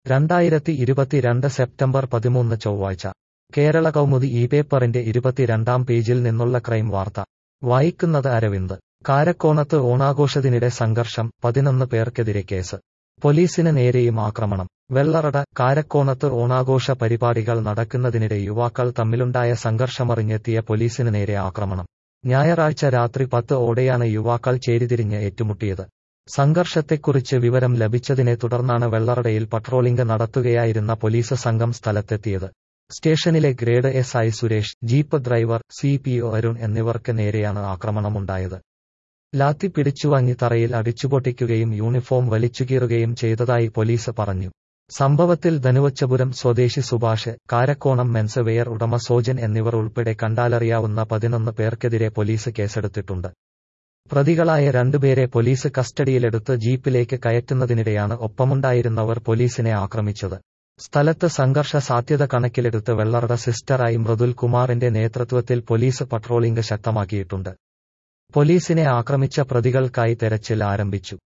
രണ്ടായിരത്തി ഇരുപത്തിരണ്ട് സെപ്റ്റംബർ പതിമൂന്ന് ചൊവ്വാഴ്ച കേരള കൗമുദി ഈ പേപ്പറിന്റെ ഇരുപത്തിരണ്ടാം പേജിൽ നിന്നുള്ള ക്രൈം വാർത്ത വായിക്കുന്നത് അരവിന്ദ് കാരക്കോണത്ത് ഓണാഘോഷത്തിനിടെ സംഘർഷം പതിനൊന്ന് പേർക്കെതിരെ കേസ് പോലീസിന് നേരെയും ആക്രമണം വെള്ളറട കാരക്കോണത്ത് ഓണാഘോഷ പരിപാടികൾ നടക്കുന്നതിനിടെ യുവാക്കൾ തമ്മിലുണ്ടായ സംഘർഷമറിഞ്ഞെത്തിയ പോലീസിന് നേരെ ആക്രമണം ഞായറാഴ്ച രാത്രി പത്ത് ഓടെയാണ് യുവാക്കൾ ചേരിതിരിഞ്ഞ് ഏറ്റുമുട്ടിയത് സംഘർഷത്തെക്കുറിച്ച് വിവരം ലഭിച്ചതിനെ തുടർന്നാണ് വെള്ളറടയിൽ പട്രോളിംഗ് നടത്തുകയായിരുന്ന പോലീസ് സംഘം സ്ഥലത്തെത്തിയത് സ്റ്റേഷനിലെ grade S I Suresh jeep driver C P O Arun എന്നിവർക്ക് നേരെയാണ് ആക്രമണമുണ്ടായത് ലാത്തി പിടിച്ചുവാങ്ങി തറയിൽ അടിച്ചുപൊട്ടിക്കുകയും യൂണിഫോം വലിച്ചുകീറുകയും ചെയ്തതായി പോലീസ് പറഞ്ഞു സംഭവത്തിൽ ധനുവച്ചപുരം സ്വദേശി സുഭാഷ് കാരക്കോണം മെൻസ് വെയർ ഉടമ സോജൻ എന്നിവർ ഉൾപ്പെടെ കണ്ടാലറിയാവുന്ന പതിനൊന്ന് പേർക്കെതിരെ പോലീസ് കേസെടുത്തിട്ടുണ്ട് പ്രതികളായ രണ്ടുപേരെ പോലീസ് കസ്റ്റഡിയിലെടുത്ത് ജീപ്പിലേക്ക് കയറ്റുന്നതിനിടെയാണ് ഒപ്പമുണ്ടായിരുന്നവർ പോലീസിനെ ആക്രമിച്ചത് സ്ഥലത്ത് സംഘർഷ സാധ്യത കണക്കിലെടുത്ത് വെള്ളറട സിസ്റ്ററായി മൃദുൽ കുമാറിന്റെ നേതൃത്വത്തിൽ പോലീസ് പട്രോളിംഗ് ശക്തമാക്കിയിട്ടുണ്ട് പോലീസിനെ ആക്രമിച്ച പ്രതികൾക്കായി തെരച്ചിൽ ആരംഭിച്ചു